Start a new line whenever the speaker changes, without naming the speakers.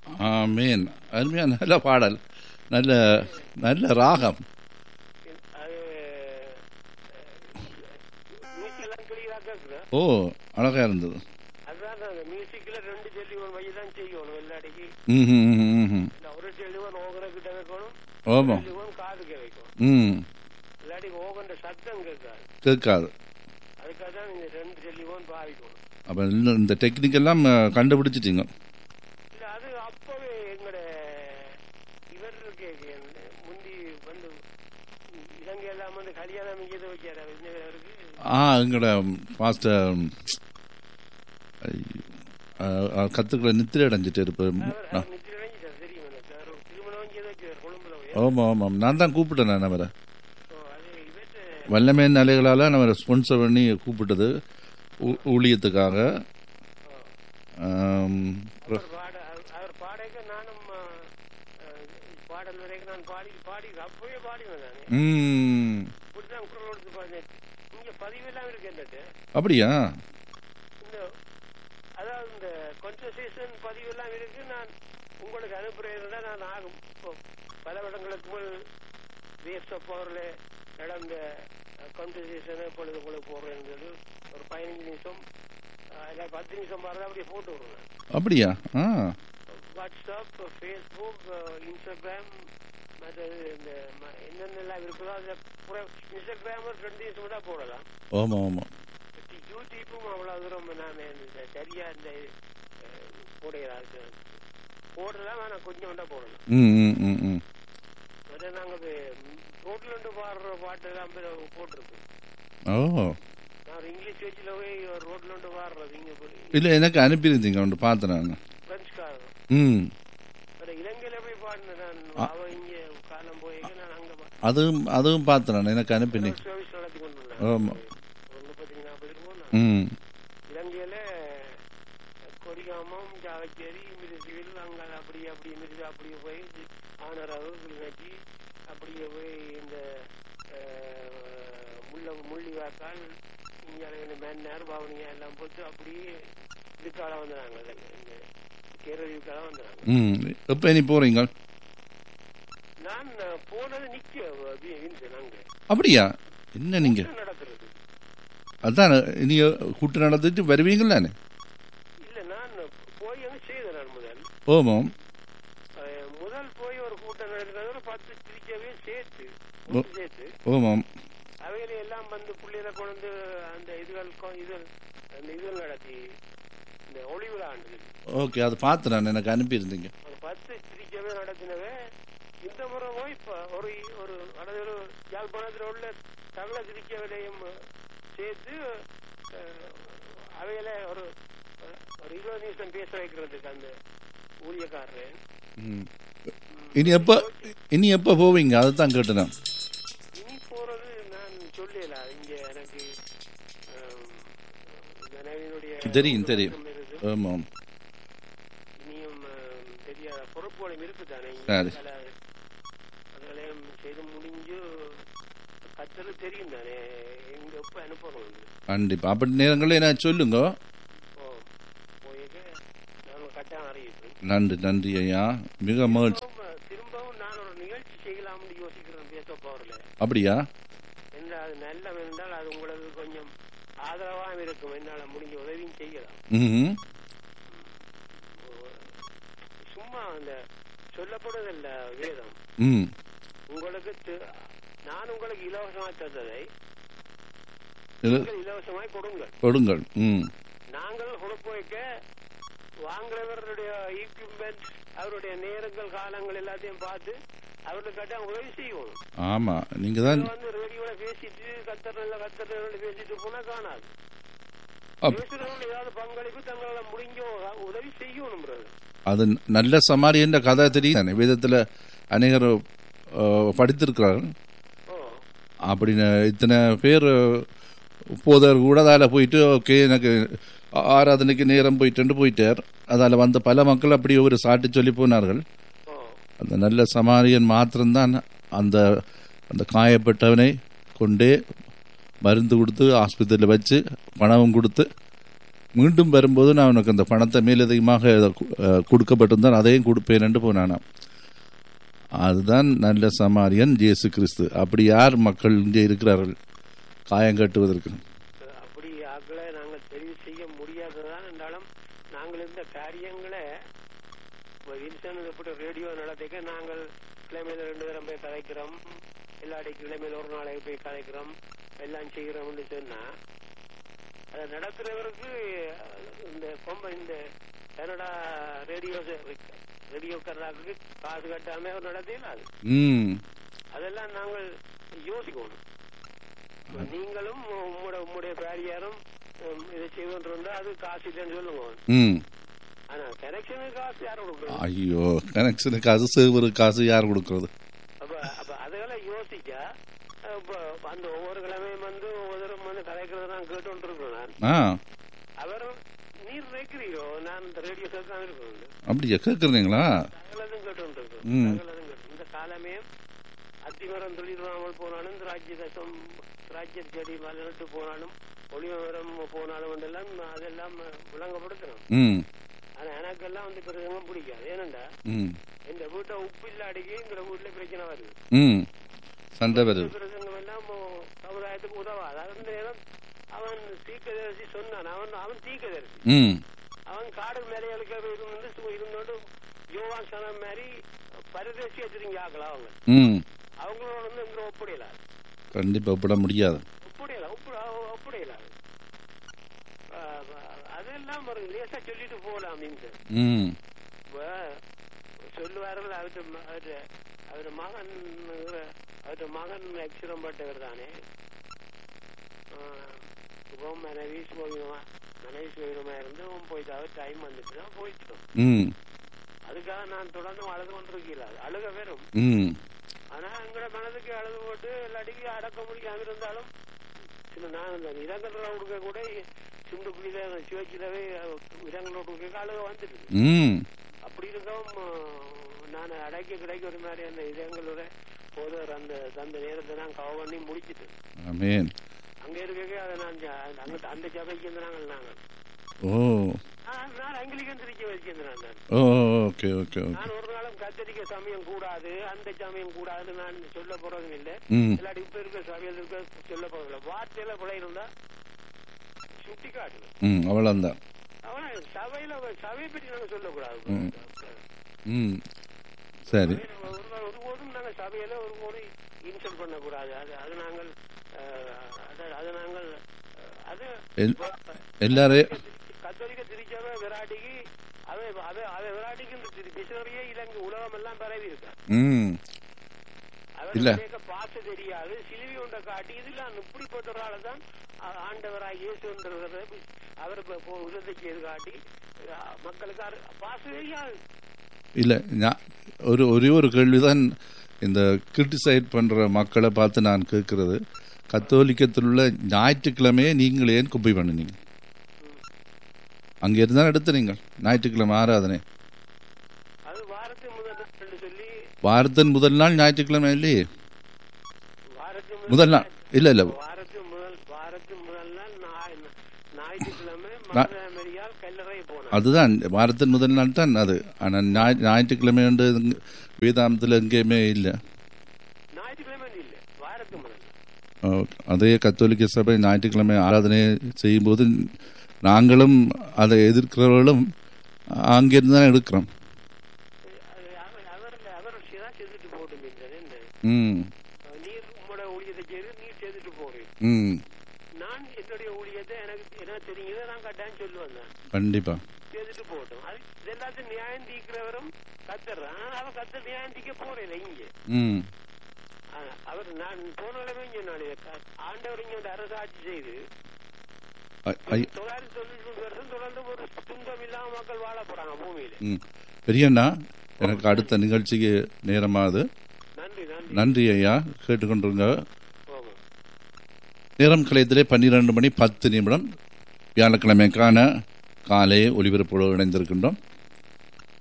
ஆமேன் அருமையான நல்ல பாடல் நல்ல நல்ல ராகம்
அது மியூசிக் எல்லாம் கிளியரா கேக்குது
ஓ அழகா இருந்தது
அதுதான் அந்த மியூசிக்ல ரெண்டு டெலிவன் வழி தான் செய்யணும் எல்லாடிக்கு
ம் ம், ம், ம்.
இந்த ஒரு டெலிவன் ஓகர கிட்ட வைக்கணும்
ஆமாம்
டெலிவன் காதுக்கு வைக்கணும்
ம்
இல்லாட்டி ஓகன்ற சத்தம் கேட்காது
கேட்காது
அதுக்காக தான் இந்த ரெண்டு டெலிவன் பாவிக்கணும்
அப்போ இன்னும் இந்த டெக்னிக் எல்லாம் அஹ், கண்டுபிடிச்சிட்டீங்க
இல்ல அது அப்பவே எங்கட இவர் இருக்கே முந்தி வந்து இலங்கை எல்லாம் வந்து கல்யாணம் இங்கே வச்சாரு அவருக்கு
ஆ எங்களோட பாஸ்டர் கத்துக்களை நித்திரை அடைஞ்சிட்டு இருப்பேன்
அவர் நித்திர அடைஞ்சிட்டார் தெரியும் எனக்கு அவர் திருமணம் இங்கே வச்சார் கொழும்புல போய்
ஆமாம் ஆமாம் நான் தான் கூப்பிட்டேன் நான் அவரை
ஓ, அது இவற்றை
வல்லமையின் அலைகளால் நம்ம ஸ்பான்சர் பண்ணி கூப்பிட்டது ஊ- ஊழியத்துக்காக ஆம்,
அவர் பாட அவர்- அவர் பாடக்க நானும் ஆ, ஆ, பாடல் வரைக்கும் நான் பாடி பாடி அப்பவே பாடினேன் நான்
ம்,
இப்படிதான் குரல் கொடுத்து பாடினேன் இங்க பதிவெல்லாம் இருக்கு என்னட்டு
அப்படியா
இந்த அதாவது இந்த கான்வர்சேஷன் பதிவெல்லாம் இருக்கு நான் உங்களுக்கு அனுப்புறேன்னா நான் ஆகும் இப்போ பல வருடங்களுக்கு முன் வேஸ்ட் ஆஃப் பவர்ல நடந்த கான்வர்சேஷனை இப்பொழுது உங்களுக்கு போடுறேன்னு சொல்லி ஒரு பதினஞ்சு நிமிஷம் அஹ், இல்ல பத்து நிமிஷம் மாதிரி அப்படியே போட்டு விடுறேன்
அப்படியா ஆ
வாட்ஸ்அப் ஃபேஸ்புக் இன்ஸ்டாகிராம் மற்றது இந்த ம- என்னென்னலாம் இருக்குதோ அதை பூரா இன்ஸ்டாகிராம் ஒரு ரெண்டு நிமிஷம் தான் போடலாம்
ஆமாம் ஆமாம்
யூடியூப்பும் அவ்வளவு தூரம் நான் இந்த சரியா இந்த அஹ், போடுகிறாரு போடலாம் ஆனா கொஞ்சம் தான் போடலாம்
ம் ம் ம் ம்
அதை நாங்க ரோட்ல இருந்து பாடுற பாட்டு எல்லாம் போட்டிருக்கு
ஓ
நான் ஒரு இங்கிலீஷ் வச்சுல போய் ரோட்ல இருந்து பாடுறது இங்க போய்
இல்லை எனக்கு அனுப்பியிருந்தீங்க ஒன்று பார்த்தேன் நான்
பிரெஞ்சுக்காரன்
ம்
வேற இலங்கையில போய் பாடினேன் நான் அவ இங்க காலம் போய் நான் அங்க பா-
அதுவும் அதுவும் பார்த்தேன் நான் எனக்கு அனுப்பினீங்க
சர்வீஸ் நடத்தி கொண்டு
ஆமா.
ஒரு முப்பத்தி நாற்பது இருக்கும்
ம்
இலங்கையில கொடிகாமம் ஜாவச்சேரி மிருசுவில் அங்க அப்படியே அப்படியே மிருது அப்படியே போய் ஆனரவு கிளிநொச்சி அப்படியே போய் இந்த அஹ், முள்ள முள்ளிவாக்கால் இங்கே மேன்னார் பவனியா எல்லாம் போட்டு அப்படியே இதுக்கால வந்துடுறாங்க இந்த கேரளீவுக்கால வந்துடுறாங்க
ம் எப்போ நீ போகிறீங்க
நான் அஹ், போனது நிக்க வின்சன் அங்க
அப்படியா என்ன நீங்கள்
என்ன நடக்கிறது
அதான் நீங்கள் கூட்டு நடந்துட்டு வருவீங்களானே
இல்ல நான் போய் அங்க செய்தேன் நான் முதல்
ஓமாம்
அஹ், முதல் போய் ஒரு கூட்டம் நடக்கிறது பத்து திருச்சவே சேர்த்து
ஓ.
ஒன்று சேர்த்து
ஓமாம்
அவையில எல்லாம் வந்து பிள்ளைகளை கொண்டு அந்த இதுகள் கொ- இது அந்த இதுகள் நடத்தி இந்த ஒளி விழா ஆண்டு
ஓகே அது பார்த்து நான் எனக்கு அனுப்பியிருந்தீங்க
ஒரு பத்து திருச்சவே நடத்தினவே இந்த முறை போய் இப்ப ஒரு ஒரு அதாவது ஒரு யாழ்ப்பாணத்தில் உள்ள தமிழ திருச்சவையிலையும் சேர்த்து அஹ், அவையில ஒரு ஒரு இருபது நிமிஷம் பேச வைக்கிறதுக்கு அந்த ஊழியக்காரர்
ம் இனி எப்போ இனி எப்போ போவீங்க அதை தான் கேட்டேன் நான்.
இனி போறது நான் சொல்லல இங்க எனக்கு ஆம், இந்த நவீனுடைய
தெரியும், தெரியும்.
இருக்கு.
ஆமாம்
இனியும் ஆம், தெரியாத பொறுப்புகளும் இருக்குதானே இங்க
சரி.
பல அதெல்லாம் செய்து முடிஞ்சு கத்தது தெரியும் தானே எங்க எப்ப அனுப்பணும்
கண்டிப்பாக அப்படி நேரங்களில் என்ன சொல்லுங்க
ஓ போயிட்டு நாம கட்டாயம் அறிவிப்போம்
நன்றி நன்றி ஐயா மிக மகிழ்ச்சி
திரும்பவும் திரும்பவும் நான் ஒரு நிகழ்ச்சி செய்யலாம்னு யோசிக்கிறேன் பேச போறல
அப்படியா
என்ன அது நல்ல என்றால் அது உங்களுக்கு கொஞ்சம் ஆதரவாக இருக்கும் என்னால முடிஞ்ச உதவியும் செய்யலாம்
ம்
சும்மா அந்த சொல்லப்படுவதில்ல வேதம்
ம்
உங்களுக்கு தி- நான் உங்களுக்கு இலவசமாக தந்ததை
இது
நீங்கள் இலவசமாய் கொடுங்கள்
கொடுங்கள் ம்
நாங்கள் கொடுப்பு வைக்க வாங்குறவருடைய ஈக்விப்மெண்ட் அவருடைய நேரங்கள் காலங்கள் எல்லாத்தையும் பார்த்து அவருக்கு கட்டாயம் உதவி செய்யணும்
ஆமாம் நீங்கள் தான்
இதை வந்து ரேடியோல பேசிட்டு கத்தர் நல்ல கத்தர் நல்ல பேசிட்டு போனா காணாது
அப்-
பேசுறவங்க ஏதாவது பங்களிப்பு தங்களால முடிஞ்ச உதவி செய்யணும் brother.
அது நல்ல சமாரியன்ற கதை தெரியும் தானே வேதத்தில் அநேகர் அஹ், படித்திருக்கிறார்கள்
ஓ
அப்படின்னு இத்தனை பேர் போதர் கூட அதில் போயிட்டு ஓகே எனக்கு ஆராதனைக்கு நேரம் போயிட்டு போயிட்டார் அதில் வந்த பல மக்கள் அப்படி ஒரு சாட்டி சொல்லி போனார்கள்
ஓ
அந்த நல்ல சமாரியன் மாத்திரம்தான் அந்த அந்த காயப்பட்டவனை கொண்டே மருந்து கொடுத்து ஆஸ்பத்திரியில் வச்சு பணமும் கொடுத்து மீண்டும் வரும்போது நான் உனக்கு அந்த பணத்தை மேலதிகமாக கு- அஹ், கொடுக்கப்பட்டிருந்தால் அதையும் கொடுப்பேன் என்று போனானாம் அதுதான் நல்ல சமாரியன் இயேசு கிறிஸ்து அப்படி யார் மக்கள் இங்கே இருக்கிறார்கள் காயம் கட்டுவதற்கு
அப்படி ஆக்களை நாங்கள் தெரிவு செய்ய முடியாததான் என்றாலும் நாங்கள் இந்த காரியங்களை இப்ப வின்சன் எப்படி ரேடியோ நடத்திக்க நாங்கள் கிழமையில ரெண்டு பேரும் போய் கதைக்கிறோம் இல்லாட்டி கிழமையில ஒரு நாளைக்கு போய் கதைக்கிறோம் எல்லாம் செய்கிறோம்னு சொன்னா அதை நடத்துறவருக்கு இந்த கொம்ப இந்த கனடா ரேடியோ ரேடியோக்காரர்களுக்கு காசு கட்டாம அவர் நடத்தினாது
ம்
அதெல்லாம் நாங்கள் யோசிக்கணும் இப்ப நீங்களும் உங்களோட உங்களுடைய பேரியாரும் உம், இதை செய்வோன்றா அது காசு இல்லைன்னு சொல்லுங்க
ம்
ஆனா கனெக்ஷனுக்கு காசு யாரும் கொடுக்குறது
ஐயோ கனெக்ஷனு காசு சேவரு காசு யார் கொடுக்கறது
அப்ப அப்ப அதெல்லாம் யோசிச்சா அப்ப அந்த ஒவ்வொரு கிழமையும் வந்து ஒவ்வொருத்தரும் வந்து கதைக்கிறத நான் கேட்டு இருக்கேன் நான்
ஆ
அவர் நீர் வைக்கிறீரோ நான் இந்த ரேடியோ கேட்காம இருக்கேன்
அப்படியா கேட்குறீங்களா
சகலதும் கேட்டு இருக்கேன்
ம்.
சகலதும் கேட்டு இந்த காலமே அத்திமரம் தொழிலாமல் போனாலும் இந்த ராஜ்ய தசம் ராஜ்ய செடி மலர்ந்து போனாலும் ஒளிமரம் போனாலும் எல்லாம் அதெல்லாம் விளங்கப்படுத்தணும்
ம்
ஆனா எனக்கெல்லாம் வந்து பிரசங்கம் பிடிக்காது ஏனண்டா
ம்
இந்த வீட்டை உப்பு இல்லாடிக்கு எங்கிற வீட்டுல பிரச்சனை வருது
ம் சண்டை வருது
பிரசங்கம் எல்லாம் சமுதாயத்துக்கு உதவாது அந்த நேரம் அவன் தீக்கதரிசி சொன்னான் அவன் அவன் தீக்கதரிசி
ம்
அவன் காடு மேலையாளுக்கு இருந்து சு- இருந்தோடு யோவான் சனம் மாதிரி பரதேசி வச்சிருங்க ஆக்கலாம் அவங்க
ம்
அவங்களோட வந்து இங்க ஒப்படையல
கண்டிப்பாக ஒப்பிட முடியாது
ஒப்படையல ஒப்பட ஒப்படையல அதெல்லாம் ஒரு லேசா சொல்லிட்டு போகலாம் அப்படின்ட்டு
ம்
இப்ப சொல்லுவார்கள் அவரு அவரு அவரு மகன் அவரு மகன் அக்ஷரம் பட்டவர் தானே இப்போ மனைவி சுகமா மனைவி சுகமா இருந்து அவன் போயிட்டு அவர் டைம் வந்துட்டு போயிட்டோம்
ம்
அதுக்காக நான் தொடர்ந்து அழுது கொண்டிருக்கல அழுக வெறும்
ம்
ஆனா எங்களோட மனதுக்கு அழுது போட்டு எல்லாடிக்கும் அடக்க முடியாம இருந்தாலும் சில நான் இந்த இரங்கல் கொடுக்க கூட சிந்து புள்ளியில சிவச்சிலவே இரங்கல் கொடுக்க அழுக வந்துட்டு
ம்
அப்படி இருக்கவும் நான் அடைக்க கிடைக்க ஒரு மாதிரி அந்த இதங்களோட போதவர் அந்த அந்த நேரத்தை நான் கவ பண்ணி முடிச்சிட்டு
ஆமேன்
அங்க இருக்க அதை நான் ஜ- அங்க அந்த சபைக்கு இருந்து நாங்கள் நாங்கள்
ஓ
நான் நான் அங்கிலிக்கன் திருச்சி வச்சிருந்தேன் நான்
ஓ ஓகே ஓகே ஓகே
நான் ஒரு நாளும் கத்தரிக்க சமயம் கூடாது அந்த சமயம் கூடாதுன்னு நான் சொல்ல போறதும் இல்லை
ம்
இல்லாட்டி இப்ப இருக்க சபையில் இருக்க சொல்ல போறதில்லை வார்த்தையில பிழை இருந்தா சுட்டி காட்டணும்
ம் அவ்வளோந்தான்
அவனா சபையில சபையை பற்றி நாங்க சொல்லக்கூடாது
ம். ம் சரி
ஒரு நாள் ஒருபோதும் நாங்க சபையில ஒரு இன்சல்ட் பண்ணக்கூடாது அது அது நாங்கள் அஹ், அது- அது நாங்கள் அஹ், அது
எல்- எல்லாரையும்
கத்தோலிக்க திருச்சபை விராட்டிக்கு அவை அவை அவை விராட்டிக்கு இந்த திரு- மிஷனரியே இலங்கை உலகம் எல்லாம் பரவி இருக்கா
ம் இல்ல.
அவர் பாச தெரியாது சிலுவை ஒன்றை காட்டி இதெல்லாம் இப்படிப்பட்ட ஒரு ஆளை தான் ஆ- ஆண்டவராய் இயேசுன்றவரை அவர் இப்ப போ- உதவி செய்து காட்டி அஹ், மக்களுக்கு அரு- பாச தெரியாது
இல்லை நான் ஒரு ஒரே ஒரு கேள்விதான் இந்த கிரிட்டிசைட் பண்ணுற மக்களை பார்த்து நான் கேட்கறது கத்தோலிக்கத்தில் உள்ள ஞாயிற்றுக்கிழமையே நீங்கள் ஏன் குப்பை பண்ணினீங்க அங்கே இருந்தால் எடுத்து நீங்கள் ஞாயிற்றுக்கிழமை ஆராதனை
அது வாரத்தின் முதல் நாள் சொல்லி
வாரத்தின் முதல் நாள் ஞாயிற்றுக்கிழமை இல்லையே
வாரத்தின்
முதல் நாள் இல்லை இல்லை
வாரத்தின் முதல் வாரத்தின் முதல் நாள் ஞாய்- ஞாயிற்றுக்கிழமை மதுரையால் கல்லறை போனார்
அதுதான் வாரத்தின் முதல் நாள் தான் அது ஆனால் ஞாய் ஞாயிற்றுக்கிழமை வந்து வேதாந்தத்தில் எங்கேயுமே இல்லை
ஞாயிற்றுக்கிழமை இல்ல வாரத்தின் முதல் நாள்
அஹ் அதே கத்தோலிக்க சபை ஞாயிற்றுக்கிழமை ஆராதனை செய்யும்போது நாங்களும் அதை எதிர்க்கிறவர்களும் அங்கிருந்து தான் எடுக்கிறோம்
அது அவர் அவர் அவர் தான் செய்துட்டு போட்டு என்ன
ம்
நீர் உங்களோட ஊழியத்தை செய்து நீர் செய்துட்டு போறேன்
ம்
நான் என்னுடைய ஊழியத்தை எனக்கு என்ன தெரியுதோ நான் கட்டாயம் சொல்லுவேன் நான்
கண்டிப்பாக
செய்துட்டு போகட்டும் அது இது எல்லாத்தையும் நியாயம் தீக்கிறவரும் கத்துறான் ஆனா அவன் கத்த நியாயம் தீக்க போறேன் இங்க
ம்
ஆனா, அவர் நான் போன நிலைமை சொன்னாலே ஆண்டவர் இங்க வந்து அரசாட்சி செய்து
ஐ- ஐ-
தொள்ளாயிரத்தி தொண்ணூத்தி மூணு வருஷம் தொடர்ந்து ஒரு துன்பம் இல்லாம மக்கள் வாழ போறாங்க பூமியில
ம் பெரியண்ணா எனக்கு அடுத்த நிகழ்ச்சிக்கு நேரமாகுது
நன்றி நன்றி
நன்றி ஐயா கேட்டுக்கொண்டிருங்க
ஆமா
நேரம் கலையத்திலே பன்னிரண்டு மணி பத்து நிமிடம் வியாழக்கிழமைக்கான காலை ஒளிபரப்போடு இணைந்திருக்கின்றோம்